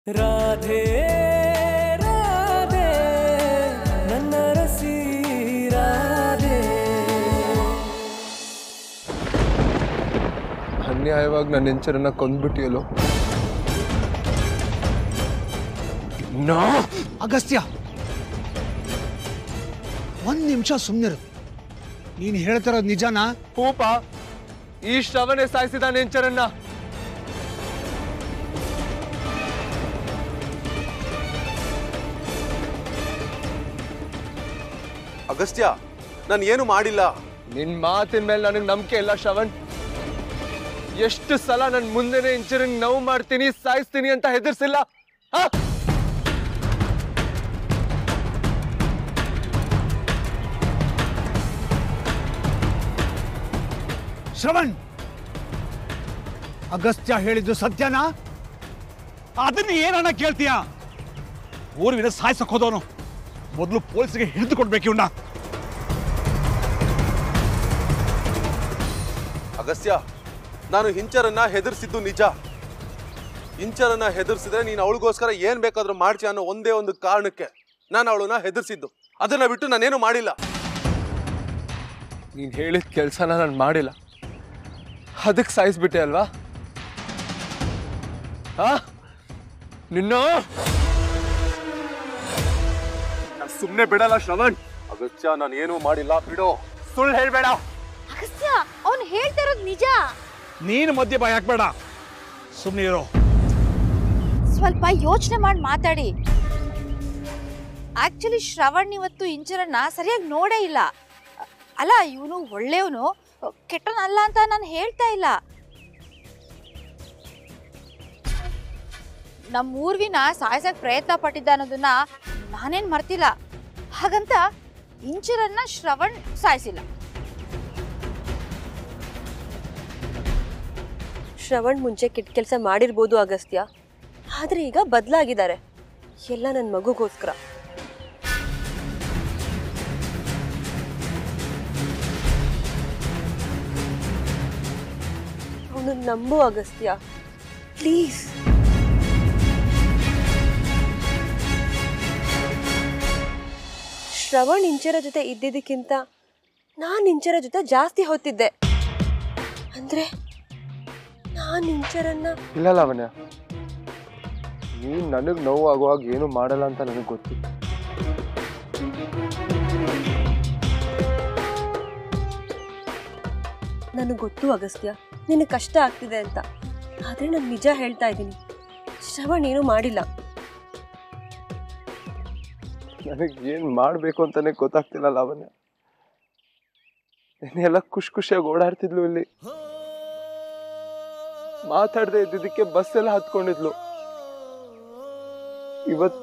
ರಾಧೆ ರಾಧೆ ನನ್ನ ರಸಿ ರಾಧೆ ಅನ್ಯಾಯವಾಗಿ ನನ್ನ ಹೆಂಚರನ್ನ ಕೊಂದ್ಬಿಟ್ಟಿಯಲ್ಲೋ ನೋ ಅಗಸ್ತ್ಯ ಒಂದ್ ನಿಮಿಷ ಸುಮ್ಮನಿರು ನೀನು ಹೇಳ್ತಿರೋದು ನಿಜನಾ ಪೂಪ ಈ ಶ್ರವಣೆ ಸಾಯಿಸಿದ ನೆಂಚರನ್ನ ಅಗಸ್ತ್ಯ ನಾನು ಏನು ಮಾಡಿಲ್ಲ ನಿನ್ ಮಾತಿನ ಮೇಲೆ ನನಗೆ ನಂಬಿಕೆ ಇಲ್ಲ ಶ್ರವಣ್ ಎಷ್ಟು ಸಲ ನನ್ ಮುಂದೆನೆ ಇಂಚರಂಗ್ ನೋವು ಮಾಡ್ತೀನಿ ಸಾಯಿಸ್ತೀನಿ ಅಂತ ಹೆದರ್ಸಿಲ್ಲ ಹಾ ಶ್ರವಣ್ ಅಗಸ್ತ್ಯ ಹೇಳಿದ್ದು ಸತ್ಯನಾ ಅದನ್ನ ಏನನ್ನ ಕೇಳ್ತೀಯ ಊರ್ವಿನ ಸಾಯ್ಸಕ್ ಹೋದವನು ಮೊದಲು ಪೊಲೀಸ್ಗೆ ಹಿಡಿದು ಕೊಡ್ಬೇಕು ಇವ್ನ ಅಗಸ್ತ್ಯ ನಾನು ಹಿಂಚರನ್ನ ಹೆದರ್ಸಿದ್ದು ನಿಜ ಹಿಂಚರನ್ನ ಹೆದರ್ಸಿದ್ರೆ ನೀನು ಅವಳಿಗೋಸ್ಕರ ಏನ್ ಬೇಕಾದ್ರೂ ಮಾಡ್ತೀಯ ಅನ್ನೋ ಒಂದೇ ಒಂದು ಕಾರಣಕ್ಕೆ ನಾನು ಅವಳನ್ನ ಹೆದರ್ಸಿದ್ದು ಅದನ್ನ ಬಿಟ್ಟು ನಾನೇನು ಮಾಡಿಲ್ಲ ನೀನ್ ಹೇಳಿದ ಕೆಲ್ಸನ ನಾನು ಮಾಡಿಲ್ಲ ಅದಕ್ಕೆ ಸಾಯಿಸ್ಬಿಟ್ಟೆ ಅಲ್ವಾ ಹಾ ನಿನ್ನ ಸುಮ್ಮನೆ ಬಿಡಲ್ಲ ಶ್ರವಣ್ ಅಗಸ್ತ್ಯ ನಾನು ಏನೂ ಮಾಡಿಲ್ಲ ಬಿಡು ಸುಳ್ಳು ಹೇಳ್ಬೇಡ ಅಗಸ್ತ್ಯ ಅವ್ನು ಹೇಳ್ತಾ ಇರೋದು ನಿಜ ನೀನು ಮಧ್ಯೆ ಬಾಯ್ ಹಾಕ್ಬೇಡ ಸುಮ್ಮನೆ ಇರೋ ಸ್ವಲ್ಪ ಯೋಚನೆ ಮಾಡಿ ಮಾತಾಡಿ ಆಕ್ಚುಲಿ ಶ್ರವಣ್ ಇವತ್ತು ಇಂಚರನ್ನ ಸರಿಯಾಗಿ ನೋಡೇ ಇಲ್ಲ ಅಲ್ಲ ಇವನು ಒಳ್ಳೆಯವನು ಕೆಟ್ಟನಲ್ಲ ಅಂತ ನಾನು ಹೇಳ್ತಾ ಇಲ್ಲ ನಮ್ಮ ಊರ್ವಿನ ಸಾಯ್ಸಕ್ ಪ್ರಯತ್ನ ಪಟ್ಟಿದ್ದ ಅನ್ನೋದನ್ನ ನಾನೇನ್ ಮರ್ತಿಲ್ಲ ಹಾಗಂತ ಇಂಚರನ್ನ ಶ್ರವಣ್ ಸಾಯಿಸಿಲ್ಲ ಶ್ರವಣ್ ಮುಂಚೆ ಕೆಟ್ಟ ಕೆಲಸ ಮಾಡಿರ್ಬೋದು ಅಗಸ್ತ್ಯ ಆದ್ರೆ ಈಗ ಬದಲಾಗಿದ್ದಾರೆ ಎಲ್ಲ ನನ್ನ ಮಗುಗೋಸ್ಕರ ಅವನು ನಂಬು ಅಗಸ್ತ್ಯ ಪ್ಲೀಸ್ ಶ್ರವಣ್ ಇಂಚರ ಜೊತೆ ಇದ್ದಿದ್ದಕ್ಕಿಂತ ನಾನು ಇಂಚರ ಜೊತೆ ಜಾಸ್ತಿ ಹೊತ್ತಿದ್ದೆ ಅಂದ್ರೆ ನಾನು ಇಂಚರನ್ನ ಇಲ್ಲ ಲಾವಣ್ಯ ನೀನ್ ನನಗ್ ನೋವು ಆಗುವಾಗ ಏನು ಮಾಡಲ್ಲ ಅಂತ ನನಗೆ ಗೊತ್ತಿತ್ತು ನನಗೆ ಗೊತ್ತು ಅಗಸ್ತ್ಯ ನಿನಗೆ ಕಷ್ಟ ಆಗ್ತಿದೆ ಅಂತ ಆದರೆ ನಾನು ನಿಜ ಹೇಳ್ತಾ ಇದ್ದೀನಿ ಶ್ರವಣ್ ಏನೂ ಮಾಡಿಲ್ಲ ನನಗೆ ಏನ್ ಮಾಡ್ಬೇಕು ಅಂತಾನೆ ಗೊತ್ತಾಗ್ತಿಲ್ಲ ಲಾವಣ್ಯ ಎಲ್ಲ ಖುಷಿ ಖುಷಿಯಾಗಿ ಓಡಾಡ್ತಿದ್ಲು ಇಲ್ಲಿ ಮಾತಾಡದೆ ಇದ್ದಿದ್ದಕ್ಕೆ ಬಸ್ ಎಲ್ಲ ಹತ್ಕೊಂಡಿದ್ಲು ಇವತ್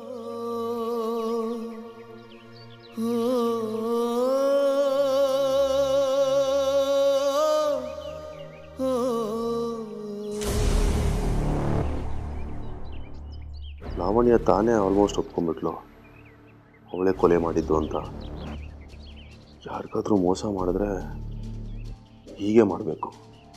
ಲಾವಣ್ಯ ತಾನೇ ಆಲ್ಮೋಸ್ಟ್ ಒಪ್ಕೊಂಡ್ಬಿಟ್ಲು ಅವಳೇ ಕೊಲೆ ಮಾಡಿದ್ದು ಅಂತ ಯಾರಿಗಾದ್ರೂ ಮೋಸ ಮಾಡಿದ್ರೆ ಹೀಗೆ ಮಾಡಬೇಕು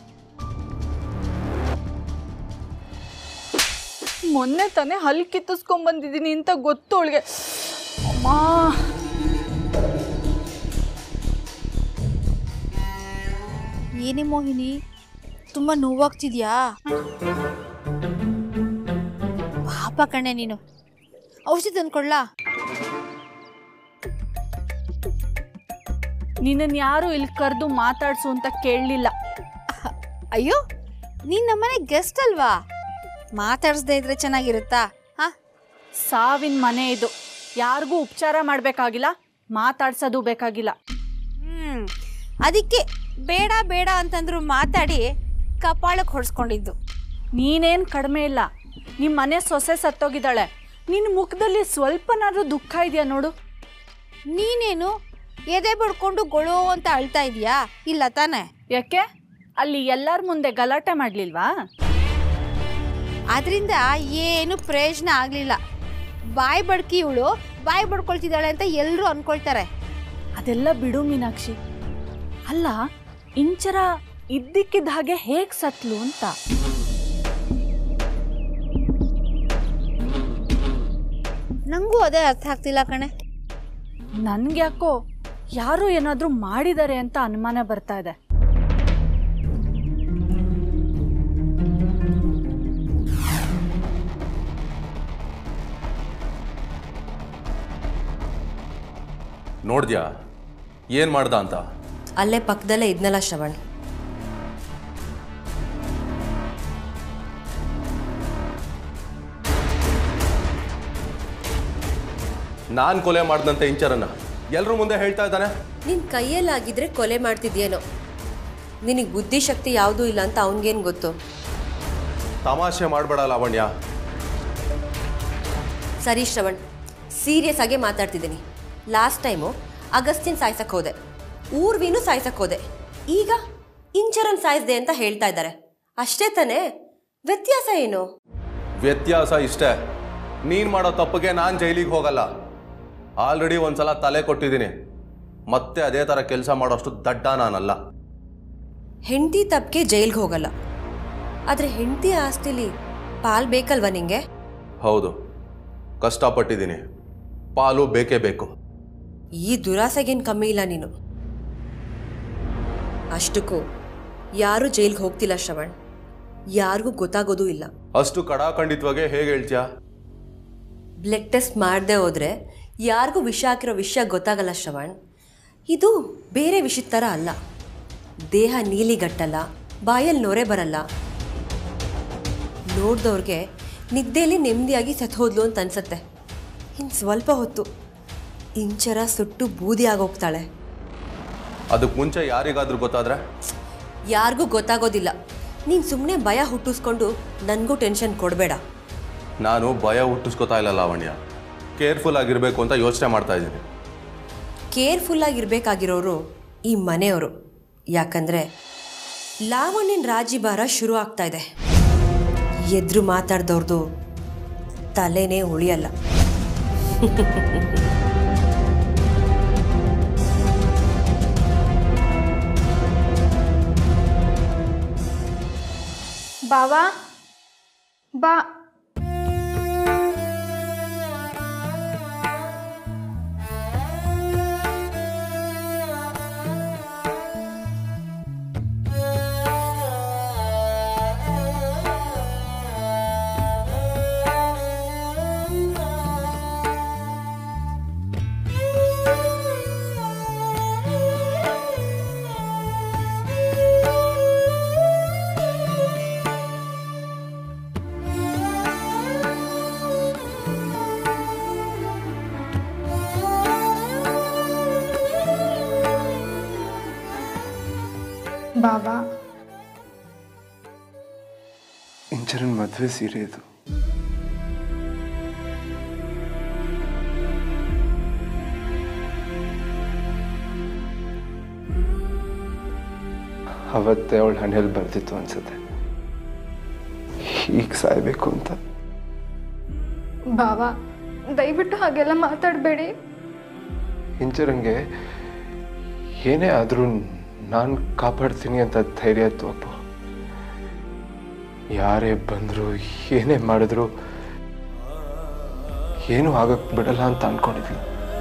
ಮೊನ್ನೆ ತಾನೇ ಹಲ್ ಕಿತ್ತಿಸ್ಕೊಂಡ್ ಬಂದಿದ್ದೀನಿ ಅಂತ ಗೊತ್ತು ಅವಳಿಗೆ ಅಮ್ಮ ಏನೇ ಮೋಹಿನಿ ತುಂಬಾ ನೋವಾಗ್ತಿದ್ಯಾ ಪಾಪ ಕಣೆ ನೀನು ಔಷಧಿ ತಂದ್ಕೊಡ್ಲಾ ನಿನ್ನನ್ ಯಾರು ಇಲ್ಲಿ ಕರೆದು ಮಾತಾಡ್ಸು ಅಂತ ಕೇಳಲಿಲ್ಲ ಅಯ್ಯೋ ನೀನ್ ನಮ್ಮನೆ ಗೆಸ್ಟ್ ಅಲ್ವಾ ಮಾತಾಡ್ಸ್ದೇ ಇದ್ರೆ ಚೆನ್ನಾಗಿರುತ್ತಾ ಹಾ ಸಾವಿನ ಮನೆ ಇದು ಯಾರಿಗೂ ಉಪಚಾರ ಮಾಡಬೇಕಾಗಿಲ್ಲ ಮಾತಾಡ್ಸೋದು ಬೇಕಾಗಿಲ್ಲ ಹ್ಮ್ ಅದಕ್ಕೆ ಬೇಡ ಬೇಡ ಅಂತಂದ್ರು ಮಾತಾಡಿ ಕಪಾಳಕ್ಕೆ ಹೊಡ್ಸ್ಕೊಂಡಿದ್ದು ನೀನೇನ್ ಕಡಿಮೆ ಇಲ್ಲ ನಿಮ್ಮ ಮನೆ ಸೊಸೆ ಸತ್ತೋಗಿದ್ದಾಳೆ ನಿನ್ನ ಮುಖದಲ್ಲಿ ಸ್ವಲ್ಪನಾದ್ರೂ ದುಃಖ ಇದೆಯಾ ನೋಡು ನೀನೇನು ಎದೆ ಬಡ್ಕೊಂಡು ಗೊಳೋ ಅಂತ ಅಳ್ತಾ ಇದೀಯಾ ಇಲ್ಲ ತಾನೆ ಯಾಕೆ ಅಲ್ಲಿ ಎಲ್ಲರ ಮುಂದೆ ಗಲಾಟೆ ಮಾಡ್ಲಿಲ್ವಾ ಅದರಿಂದ ಏನು ಪ್ರಯೋಜನ ಆಗಲಿಲ್ಲ ಬಾಯಿ ಬಡ್ಕಿ ಇವಳು ಬಾಯಿ ಬಡ್ಕೊಳ್ತಿದ್ದಾಳೆ ಅಂತ ಎಲ್ಲರೂ ಅನ್ಕೊಳ್ತಾರೆ ಅದೆಲ್ಲ ಬಿಡು ಮೀನಾಕ್ಷಿ ಅಲ್ಲ ಇಂಚರ ಇದ್ದಕ್ಕಿದ್ದ ಹಾಗೆ ಹೇಗ್ ಸತ್ಲು ಅಂತ ನಂಗೂ ಅದೇ ಅರ್ಥ ಆಗ್ತಿಲ್ಲ ಕಣೆ ನನ್ಗ್ಯಾಕೋ ಯಾರೋ ಏನಾದರೂ ಮಾಡಿದ್ದಾರೆ ಅಂತ ಅನುಮಾನ ಬರ್ತಾ ಇದೆ ನೋಡ್ದ್ಯಾ ಏನ್ ಮಾಡ್ದ ಅಂತ ಅಲ್ಲೇ ಪಕ್ಕದಲ್ಲೇ ಇದ್ನಲ್ಲ ಶ್ರವಣ್ ನಾನ್ ಕೊಲೆ ಮಾಡ್ದಂತೆ ಇಂಚರನ್ನ ಎಲ್ರ ಮುಂದೆ ಹೇಳ್ತಾ ಇದ್ದಾನೆ ನಿನ್ ಕೈಯಲ್ಲಾಗಿದ್ರೆ ಕೊಲೆ ಮಾಡ್ತಿದ್ಯೇನೋ ನಿನಗೆ ಬುದ್ಧಿಶಕ್ತಿ ಯಾವುದೂ ಇಲ್ಲ ಅಂತ ಅವನಿಗೇನು ಗೊತ್ತು ತಮಾಷೆ ಮಾಡ್ಬೇಡ ಲಾವಣ್ಯ ಸರಿ ಶ್ರವಣ್ ಸೀರಿಯಸ್ ಆಗಿ ಮಾತಾಡ್ತಿದ್ದೀನಿ ಲಾಸ್ಟ್ ಟೈಮು ಅಗಸ್ತಿನ್ ಸಾಯ್ಸಕ್ ಹೋದೆ ಊರ್ವಿನೂ ಸಾಯ್ಸಕ್ ಹೋದೆ ಈಗ ಇಂಚರನ್ ಸಾಯಿಸ್ದೆ ಅಂತ ಹೇಳ್ತಾ ಇದ್ದಾರೆ ಅಷ್ಟೇ ತಾನೇ ವ್ಯತ್ಯಾಸ ಏನು ವ್ಯತ್ಯಾಸ ಇಷ್ಟೇ ನೀನ್ ಮಾಡೋ ತಪ್ಪಿಗೆ ನಾನು ಜೈಲಿಗೆ ಹೋಗಲ್ಲ ಆಲ್ರೆಡಿ ಒಂದ್ಸಲ ತಲೆ ಕೊಟ್ಟಿದ್ದೀನಿ ಮತ್ತೆ ಅದೇ ಥರ ಕೆಲಸ ಮಾಡೋಷ್ಟು ದಡ್ಡ ನಾನಲ್ಲ ಹೆಂಡತಿ ತಪ್ಪಿಗೆ ಜೈಲ್ಗೆ ಹೋಗಲ್ಲ ಆದರೆ ಹೆಂಡತಿ ಆಸ್ತಿಲಿ ಪಾಲ್ ಬೇಕಲ್ವಾ ನಿಂಗೆ ಹೌದು ಕಷ್ಟಪಟ್ಟಿದ್ದೀನಿ ಪಾಲು ಬೇಕೇ ಬೇಕು ಈ ದುರಾಸೆಗೇನು ಕಮ್ಮಿ ಇಲ್ಲ ನೀನು ಅಷ್ಟಕ್ಕೂ ಯಾರೂ ಜೈಲ್ಗೆ ಹೋಗ್ತಿಲ್ಲ ಶ್ರವಣ್ ಯಾರಿಗೂ ಗೊತ್ತಾಗೋದೂ ಇಲ್ಲ ಅಷ್ಟು ಕಡಾಖಂಡಿತವಾಗೆ ಹೇಗೆ ಹೇಳ್ತೀಯಾ ಬ್ಲಡ್ ಟೆಸ್ಟ್ ಮಾಡದೆ ಹೋದ್ರೆ ಯಾರಿಗೂ ವಿಷ ಹಾಕಿರೋ ವಿಷಯ ಗೊತ್ತಾಗಲ್ಲ ಶ್ರವಣ್ ಇದು ಬೇರೆ ವಿಷಯದ ಥರ ಅಲ್ಲ ದೇಹ ನೀಲಿಗಟ್ಟಲ್ಲ ಬಾಯಲ್ಲಿ ನೊರೆ ಬರಲ್ಲ ನೋಡ್ದವ್ರಿಗೆ ನಿದ್ದೆಯಲ್ಲಿ ನೆಮ್ಮದಿಯಾಗಿ ಸತ್ಹೋದ್ಲು ಅಂತ ಅನ್ಸತ್ತೆ ಇನ್ನು ಸ್ವಲ್ಪ ಹೊತ್ತು ಇಂಚರ ಸುಟ್ಟು ಬೂದಿ ಆಗೋಗ್ತಾಳೆ ಅದಕ್ಕೆ ಮುಂಚೆ ಯಾರಿಗಾದ್ರೂ ಗೊತ್ತಾದ್ರೆ ಯಾರಿಗೂ ಗೊತ್ತಾಗೋದಿಲ್ಲ ನೀನು ಸುಮ್ಮನೆ ಭಯ ಹುಟ್ಟಿಸ್ಕೊಂಡು ನನಗೂ ಟೆನ್ಷನ್ ಕೊಡಬೇಡ ನಾನು ಭಯ ಹುಟ್ಟಿಸ್ಕೊತಾ ಇಲ್ಲ ಲಾವಣ್ಯ ಕೇರ್ಫುಲ್ ಆಗಿರಬೇಕು ಅಂತ ಯೋಚನೆ ಮಾಡ್ತಾ ಇದ್ದೀನಿ ಕೇರ್ಫುಲ್ಲಾಗಿರ್ಬೇಕಾಗಿರೋರು ಈ ಮನೆಯವರು ಯಾಕಂದರೆ ಲಾವಣ್ಯನ ರಾಜಿಭಾರ ಶುರು ಆಗ್ತಾ ಇದೆ ಎದ್ರು ಮಾತಾಡ್ದವ್ರದ್ದು ತಲೆನೇ ಉಳಿಯಲ್ಲ ಬಾವಾ ಬಾ ಬಾವಾ ಇಂಚರನ್ ಮದುವೆ ಸೀರೆ ಇದು ಅವತ್ತೇ ಅವಳ ಹಣೆಯಲ್ಲಿ ಬರ್ತಿತ್ತು ಅನ್ಸುತ್ತೆ ಹೀಗೆ ಸಾಯ್ಬೇಕು ಅಂತ ಬಾವಾ ದಯವಿಟ್ಟು ಹಾಗೆಲ್ಲ ಮಾತಾಡಬೇಡಿ ಇಂಚರಂಗೆ ಏನೇ ಆದರೂ ನಾನು ಕಾಪಾಡ್ತೀನಿ ಅಂತ ಧೈರ್ಯ ಇತ್ತು ಅಪ್ಪ ಯಾರೇ ಬಂದರು ಏನೇ ಮಾಡಿದ್ರು ಏನೂ ಆಗಕ್ ಬಿಡಲ್ಲ ಅಂತ ಅನ್ಕೊಂಡಿದ್ವಿ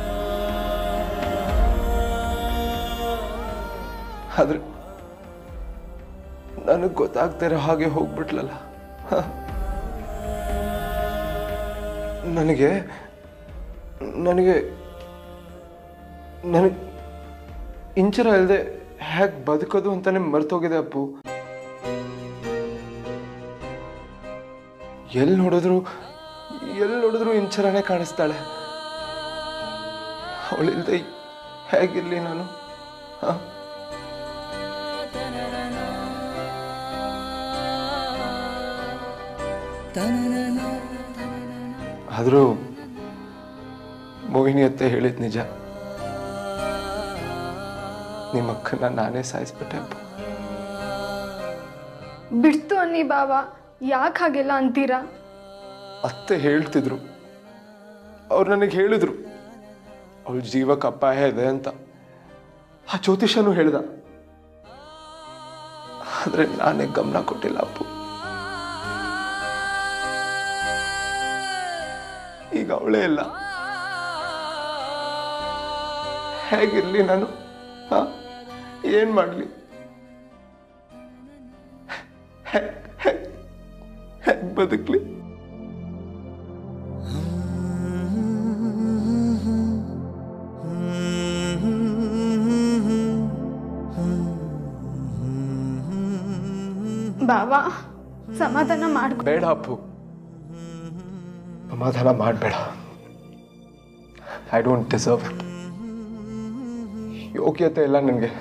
ಆದ್ರೆ ನನಗೆ ಗೊತ್ತಾಗ್ತಿರೋ ಹಾಗೆ ಹೋಗ್ಬಿಟ್ಲಲ್ಲ ಹ. ನನಗೆ ನನಗೆ ನನಗೆ ಇಂಚರ ಇಲ್ಲದೆ ಹೇಗೆ ಬದುಕೋದು ಅಂತಾನೆ ಮರ್ತೋಗಿದೆ ಅಪ್ಪು ಎಲ್ಲಿ ನೋಡಿದ್ರು ಎಲ್ಲಿ ನೋಡಿದ್ರು ಇಂಚರನೇ ಕಾಣಿಸ್ತಾಳೆ ಅವಳಿಲ್ದೆ ಹೇಗಿರ್ಲಿ ನಾನು ಹಾ ಆದರೂ ಮೋಹಿನಿ ಅತ್ತೆ ಹೇಳಿದ್ ನಿಜ ನಿಮ್ಮ ಅಕ್ಕನ ನಾನೇ ಸಾಯಿಸ್ಬಿಟ್ಟೆ ಅಪ್ಪ ಬಿಡ್ತು ಅನ್ನಿ ಬಾವಾ ಯಾಕೆ ಹಾಗೆಲ್ಲ ಅಂತೀರಾ ಅತ್ತೆ ಹೇಳ್ತಿದ್ರು ಅವ್ರು ನನಗೆ ಹೇಳಿದ್ರು ಅವಳ ಜೀವಕ್ಕೆ ಅಪಾಯ ಇದೆ ಅಂತ ಆ ಜ್ಯೋತಿಷನು ಹೇಳ್ದ ಆದ್ರೆ ನಾನೇ ಗಮನ ಕೊಟ್ಟಿಲ್ಲ ಅಪ್ಪು ಈಗ ಅವಳೇ ಇಲ್ಲ ಹೇಗಿರ್ಲಿ ನಾನು ಹಾ ಏನ್ ಮಾಡ್ಲಿ ಹೇಗೆ ಬದುಕ್ಲಿ ಬಾವಾ ಸಮಾಧಾನ ಮಾಡ್ಕೊ ಬೇಡ ಅಪ್ಪು ಸಮಾಧಾನ ಮಾಡಬೇಡ ಐ ಡೋಂಟ್ ಡಿಸರ್ವ್ ಇಟ್ ಯೋಗ್ಯತೆ ಇಲ್ಲ ನನಗೆ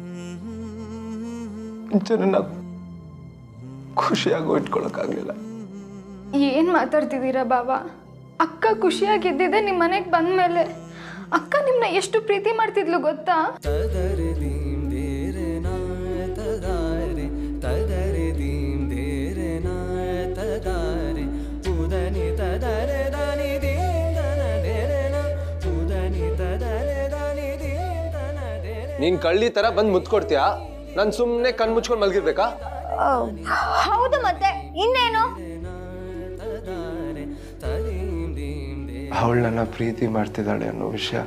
ಇಂಚನನ್ನ ಖುಷಿಯಾಗೂ ಇಟ್ಕೊಳಕ್ಕಾಗಲಿಲ್ಲ ಏನ್ ಮಾತಾಡ್ತಿದ್ದೀರಾ ಬಾವಾ ಅಕ್ಕ ಖುಷಿಯಾಗಿದ್ದಿದೆ ನಿಮ್ಮ ಮನೆಗೆ ಬಂದ್ಮೇಲೆ ಅಕ್ಕ ನಿಮ್ನ ಎಷ್ಟು ಪ್ರೀತಿ ಮಾಡ್ತಿದ್ಲು ಗೊತ್ತಾ ತದರೆ ದೀಂ ದೇರೆ ನಾಯ ತದಾರೆ ತದರೆ ದೀಂ ದೇರೆ ನಾಯ ತದಾರೆ ಉದನಿ ತದರೆ ದನಿ ದೀಂ ದನ ದೇರೆ ನ ಉದನಿ ತದರೆ ದನಿ ದೀಂ ದನ ದೇರೆ ನೀನ್ ಕಳ್ಳಿ ತರ ಬಂದ್ ಮುತ್ಕೊಡ್ತೀಯಾ ನಾನು ಸುಮ್ಮನೆ ಕಣ್ ಮುಚ್ಕೊಂಡು ಮಲ್ಗಿರ್ಬೇಕಾ ಹೌದು ಮತ್ತೆ ಇನ್ನೇನು ತದಾರೆ ತದೀಂ ದೀಂ ದೇ ಅವಳು ನನ್ನ ಪ್ರೀತಿ ಮಾಡ್ತಿದ್ದಾಳೆ ಅನ್ನೋ ವಿಷಯ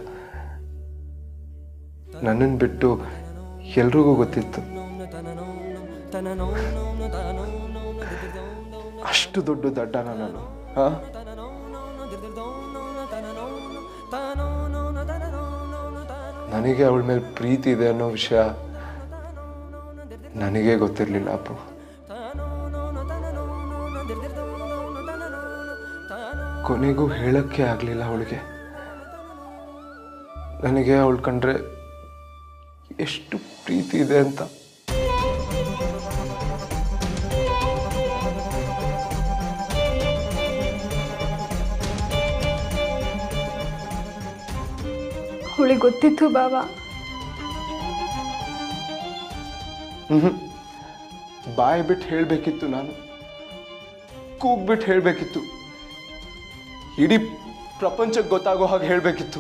ನನ್ನನ್ನು ಬಿಟ್ಟು ಎಲ್ರಿಗೂ ಗೊತ್ತಿತ್ತು ಅಷ್ಟು ದೊಡ್ಡ ದಡ್ಡನ ನಾನು ಹಾ ನನಗೆ ಅವಳ ಮೇಲೆ ಪ್ರೀತಿ ಇದೆ ಅನ್ನೋ ವಿಷಯ ನನಗೆ ಗೊತ್ತಿರಲಿಲ್ಲ ಅಪ್ಪು ಕೊನೆಗೂ ಹೇಳಕ್ಕೆ ಆಗಲಿಲ್ಲ ಅವಳಿಗೆ ನನಗೆ ಅವಳು ಕಂಡ್ರೆ ಎಷ್ಟು ಪ್ರೀತಿ ಇದೆ ಅಂತ ಅವಳಿಗೆ ಗೊತ್ತಿತ್ತು ಬಾವಾ ಬಾಯ್ ಬಿಟ್ಟು ಹೇಳಬೇಕಿತ್ತು ನಾನು ಕೂಗ್ಬಿಟ್ಟು ಹೇಳಬೇಕಿತ್ತು ಇಡೀ ಪ್ರಪಂಚಕ್ಕೆ ಗೊತ್ತಾಗೋ ಹಾಗೆ ಹೇಳಬೇಕಿತ್ತು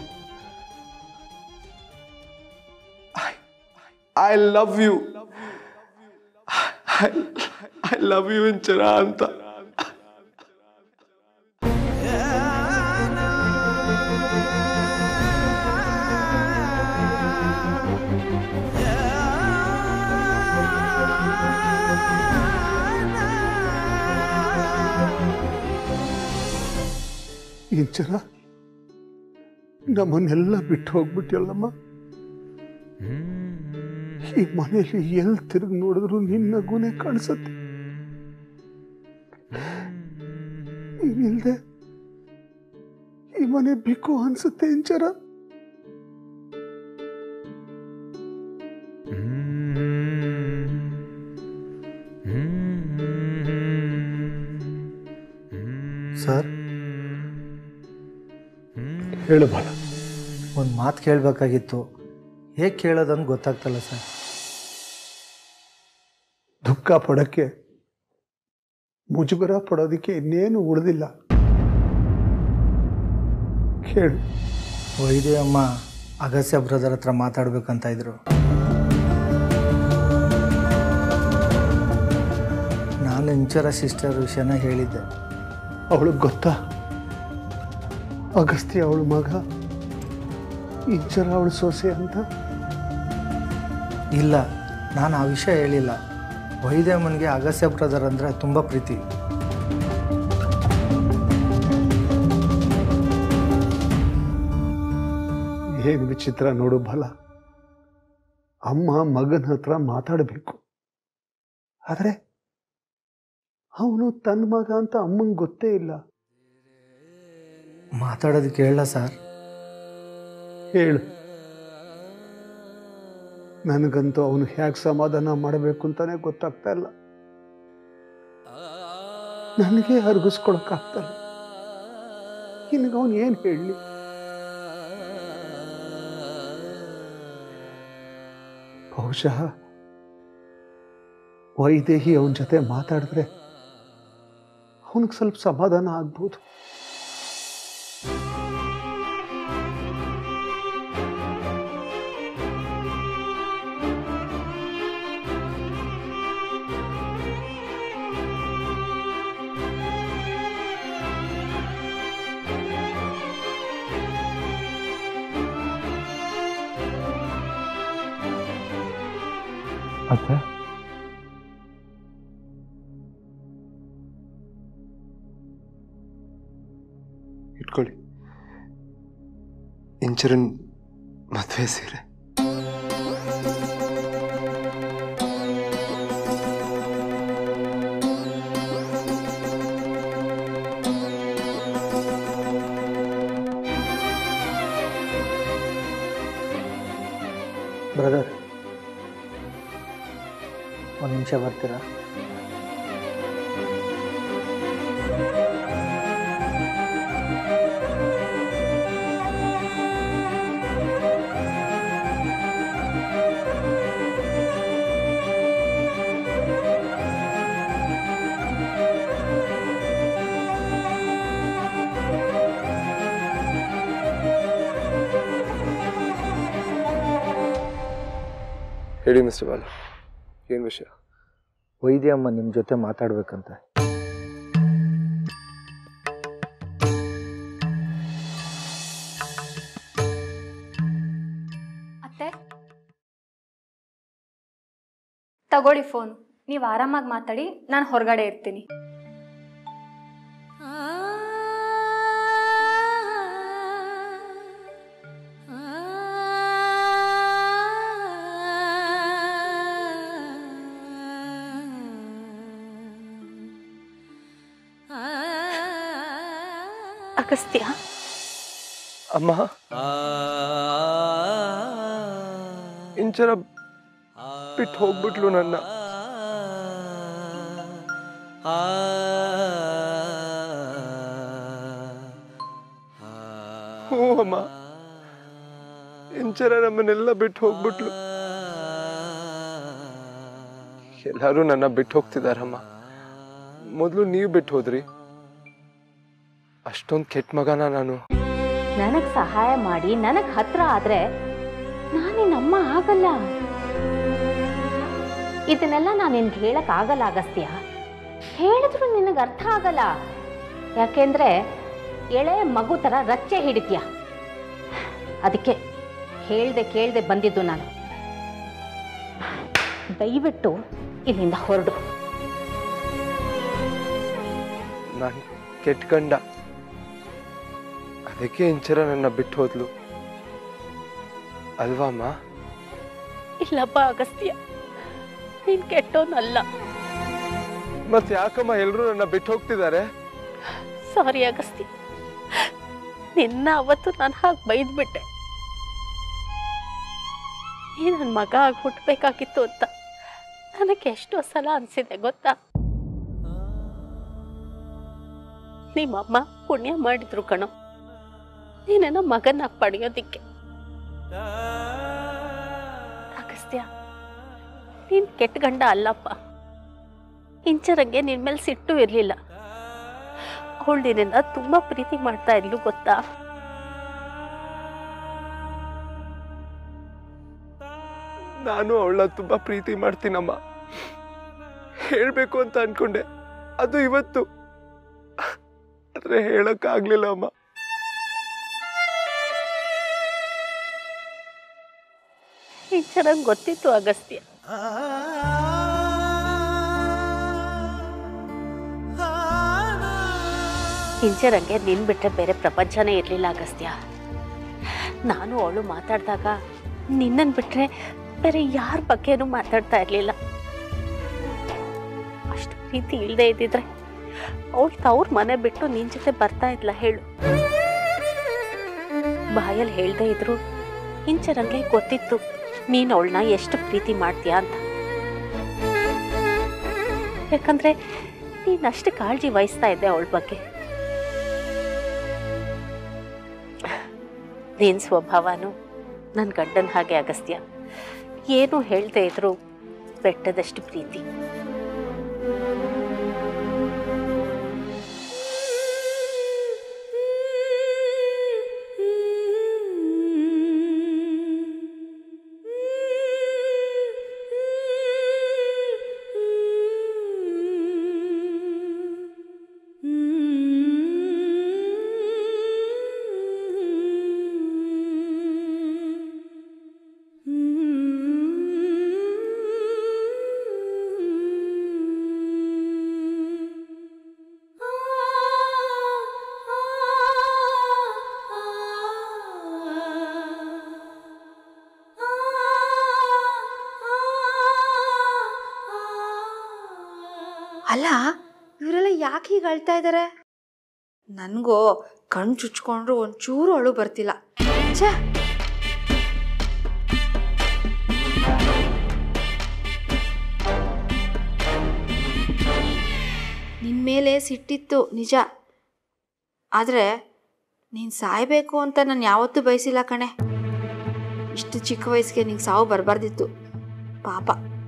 I love you I love you Inchara ಅಂತ ಇಂಚರ ನಮ್ಮನ್ನೆಲ್ಲ ಬಿಟ್ಟು ಹೋಗ್ಬಿಟ್ಟಿಯಲ್ಲಮ್ಮ ಈ ಮನೆಯಲ್ಲಿ ಎಲ್ಲಿ ತಿರುಗಿ ನೋಡಿದ್ರು ನಿನ್ನ ಗುಣೆ ಕಾಣಿಸುತ್ತೆ ನೀನಿಲ್ದೆ ಈ ಮನೆ ಬಿಕ್ಕು ಅನ್ಸುತ್ತೆ ಇಂಚರ ಸರ್ ಹೇಳು ಬಾಲ ಒಂದು ಮಾತು ಕೇಳಬೇಕಾಗಿತ್ತು ಹೇಗೆ ಕೇಳೋದಂತ ಗೊತ್ತಾಗ್ತಲ್ಲ ಸರ್ ದುಃಖ ಪಡಕ್ಕೆ ಮುಜುಗರ ಪಡೋದಕ್ಕೆ ಇನ್ನೇನು ಉಳಿದಿಲ್ಲ ಕೇಳು ವೈದ್ಯ ಅಮ್ಮ ಅಗಸ್ಯ ಬ್ರದರ್ ಹತ್ರ ಮಾತಾಡ್ಬೇಕಂತ ಇದ್ರು ನಾನು ಇಂಚರ ಸಿಸ್ಟರ್ ವಿಷಯನ ಹೇಳಿದ್ದೆ ಅವಳಿಗೆ ಗೊತ್ತಾ ಅಗಸ್ತ್ಯ ಅವಳ ಮಗ ಇಂಚರ ಅವಳ ಸೊಸೆ ಅಂತ ಇಲ್ಲ ನಾನು ಆ ವಿಷಯ ಹೇಳಿಲ್ಲ ವೈದ್ಯಮ್ಮನಿಗೆ ಅಗಸ್ಯ ಬ್ರದರ್ ಅಂದರೆ ತುಂಬ ಪ್ರೀತಿ ಏನು ವಿಚಿತ್ರ ನೋಡು ಬಲ ಅಮ್ಮ ಮಗನ ಹತ್ರ ಮಾತಾಡಬೇಕು ಆದರೆ ಅವನು ತನ್ನ ಮಗ ಅಂತ ಅಮ್ಮಂಗೆ ಗೊತ್ತೇ ಇಲ್ಲ ಮಾತಾಡೋದಕ್ಕೆ ಹೇಳ ಸರ್ ಹೇಳು ನನಗಂತೂ ಅವನು ಹೇಗೆ ಸಮಾಧಾನ ಮಾಡಬೇಕು ಅಂತಾನೆ ಗೊತ್ತಾಗ್ತಾ ಇಲ್ಲ ನನಗೆ ಅರ್ಗಿಸ್ಕೊಳಕ್ಕಾಗ್ತಲ್ಲ ಇನ್ಗೆ ಅವನು ಏನು ಹೇಳಲಿ ಬಹುಶಃ ವೈದೇಹಿ ಅವನ ಜೊತೆ ಮಾತಾಡಿದ್ರೆ ಅವನಿಗೆ ಸ್ವಲ್ಪ ಸಮಾಧಾನ ಆಗ್ಬೋದು ಅತ್ತೆ ಇಟ್ಕೊಳ್ಳಿ ಇಂಚರನ್ ಮದುವೆ ಸೀರೆ ಬ್ರದರ್ ಒಂದು ನಿಮಿಷ ಬರ್ತೀರಾ ಹೇಳಿ ಮಿಸ್ಟರ್ ಬಾಲ ಏನು ವಿಷಯ ವೈದ್ಯ ಅಮ್ಮ ನಿಮ್ಮ ಜೊತೆ ಮಾತಾಡ್ಬೇಕಂತೆ ಅತ್ತೆ ತಗೊಳ್ಳಿ ಫೋನ್ ನೀವು ಆರಾಮಾಗಿ ಮಾತಾಡಿ ನಾನು ಹೊರಗಡೆ ಇರ್ತೀನಿ ಅಗಸ್ತ್ಯ ಅಮ್ಮ ಇಂಚರ ಬಿಟ್ಟು ಹೋಗ್ಬಿಟ್ಲು ನನ್ನ ಹ್ಞೂ ಅಮ್ಮ ಇಂಚರ ನಮ್ಮನ್ನೆಲ್ಲ ಬಿಟ್ಟು ಹೋಗ್ಬಿಟ್ಲು ಎಲ್ಲರೂ ನನ್ನ ಬಿಟ್ಟು ಹೋಗ್ತಿದಾರಮ್ಮ ಮೊದಲು ನೀವು ಬಿಟ್ಟು ಹೋದ್ರಿ ಅಷ್ಟೊಂದು ಕೆಟ್ಟ ಮಗನ ನಾನು ನನಗ್ ಸಹಾಯ ಮಾಡಿ ನನಗ್ ಹತ್ರ ಆದ್ರೆ ನಾನಿನ್ನಮ್ಮ ಆಗಲ್ಲ ಇದನ್ನೆಲ್ಲ ನಾನು ನಿನ್ಗೆ ಹೇಳಕ್ ಆಗಲ್ಲ ಅಗಸ್ತ್ಯ ಹೇಳಿದ್ರು ನಿನಗೆ ಅರ್ಥ ಆಗಲ್ಲ ಯಾಕೆಂದ್ರೆ ಎಳೆ ಮಗು ತರ ರಚ್ಚೆ ಹಿಡಿತ್ಯ ಅದಕ್ಕೆ ಹೇಳ್ದೆ ಕೇಳ್ದೆ ಬಂದಿದ್ದು ನಾನು ದಯವಿಟ್ಟು ಇಲ್ಲಿಂದ ಹೊರಡು ನಾನು ಕೆಟ್ಟ ಗಂಡ ಅದಕ್ಕೆ ಇಂಚರ ನನ್ನ ಬಿಟ್ಟು ಹೋದ್ಲು ಅಲ್ವಾ ಅಮ್ಮ ಇಲ್ಲಪ್ಪ ಅಗಸ್ತ್ಯ ನೀನ್ ಕೆಟ್ಟೋನಲ್ಲ ಮತ್ತೆ ಯಾಕಮ್ಮ ಎಲ್ರು ನನ್ನ ಬಿಟ್ಟು ಹೋಗ್ತಿದ್ದಾರೆ ಸಾರಿ ಅಗಸ್ತ್ಯ ನಿನ್ನ ಅವತ್ತು ನಾನು ಹಾಗೆ ಬೈದ್ಬಿಟ್ಟೆ ನೀ ನನ್ನ ಮಗ ಆಗಿ ಹುಟ್ಟಬೇಕಾಗಿತ್ತು ಅಂತ ನನಗೆ ಎಷ್ಟೋ ಸಲ ಅನ್ಸಿದೆ ಗೊತ್ತಾ ನಿಮ್ಮಮ್ಮ ಪುಣ್ಯ ಮಾಡಿದ್ರು ಕಣೋ ನೀನೇನೋ ಮಗನಾಗಿ ಪಡೆಯೋದಿಕ್ಕೆ ಅಗಸ್ತ್ಯ ನೀನ್ ಕೆಟ್ಟ ಗಂಡ ಅಲ್ಲಪ್ಪ ಇಂಚರಂಗೆ ನಿನ್ ಮೇಲೆ ಸಿಟ್ಟು ಇರ್ಲಿಲ್ಲ ಅವಳು ನಿನ್ನ ತುಂಬಾ ಪ್ರೀತಿ ಮಾಡ್ತಾ ಇದ್ಲು ಗೊತ್ತಾ ನಾನು ಅವಳ ತುಂಬಾ ಪ್ರೀತಿ ಮಾಡ್ತೀನಮ್ಮ ಹೇಳ್ಬೇಕು ಅಂತ ಅನ್ಕೊಂಡೆ ಅದು ಇವತ್ತು ಆದ್ರೆ ಹೇಳಕ್ ಆಗ್ಲಿಲ್ಲ ಅಮ್ಮ ಇಂಚರಂಗ್ ಗೊತ್ತಿತ್ತು ಅಗಸ್ತ್ಯ ಇಂಚರಂಗೆ ನಿನ್ ಬಿಟ್ರೆ ಬೇರೆ ಪ್ರಪಂಚನೇ ಇರ್ಲಿಲ್ಲ ಅಗಸ್ತ್ಯ ನಾನು ಅವಳು ಮಾತಾಡಿದಾಗ ನಿನ್ನನ್ ಬಿಟ್ರೆ ಬೇರೆ ಯಾರ ಬಗ್ಗೆನೂ ಮಾತಾಡ್ತಾ ಇರ್ಲಿಲ್ಲ ಅಷ್ಟು ಪ್ರೀತಿ ಇಲ್ಲದೆ ಇದ್ದಿದ್ರೆ ಅವಳು ತವ್ರ ಮನೆ ಬಿಟ್ಟು ನಿನ್ ಜೊತೆ ಬರ್ತಾ ಇದ್ಲ ಹೇಳು ಬಾಯಲ್ಲಿ ಹೇಳ್ದೆ ಇದ್ರು ಇಂಚರಂಗೆ ಗೊತ್ತಿತ್ತು ನೀನು ಅವಳನ್ನ ಎಷ್ಟು ಪ್ರೀತಿ ಮಾಡ್ತೀಯಾ ಅಂತ ಯಾಕಂದ್ರೆ ನೀನ್ ಅಷ್ಟು ಕಾಳಜಿ ವಹಿಸ್ತಾ ಇದ್ದೆ ಅವಳ ಬಗ್ಗೆ ನಿನ್ ಸ್ವಭಾವನು ನನ್ನ ಗಂಡನ ಹಾಗೆ ಅಗಸ್ತ್ಯ ಏನು ಹೇಳ್ದೆ ಇದ್ರು ಬೆಟ್ಟದಷ್ಟು ಪ್ರೀತಿ ಅಲ್ಲ ಇವರೆಲ್ಲ ಯಾಕೆ ಹೀಗೆ ಅಳ್ತಾ ಇದ್ದಾರೆ ನನಗೂ ಕಣ್ಣು ಚುಚ್ಕೊಂಡ್ರು ಒಂಚೂರು ಅಳು ಬರ್ತಿಲ್ಲ ಛೇ ನಿನ್ನ ಮೇಲೆ ಸಿಟ್ಟಿತ್ತು ನಿಜ ಆದರೆ ನೀನು ಸಾಯಬೇಕು ಅಂತ ನಾನು ಯಾವತ್ತೂ ಬಯಸಿಲ್ಲ ಕಣೆ ಇಷ್ಟು ಚಿಕ್ಕ ವಯಸ್ಸಿಗೆ ನಿಂಗೆ ಸಾವು ಬರಬಾರ್ದಿತ್ತು ಪಾಪ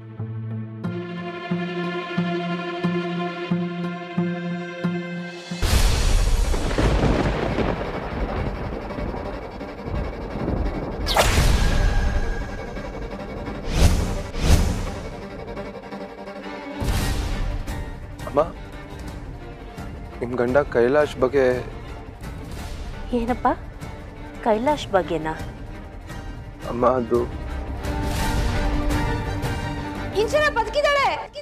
ಅಮ್ಮ ನಿಮ್ಮ ಗಂಡ ಕೈಲಾಶ್ ಬಗ್ಗೆ ಏನಪ್ಪ ಕೈಲಾಶ್ ಬಗ್ಗೆನಾ ಅಮ್ಮ ಅದು ಇಂಚನ ಬದುಕಿದಾಳೆ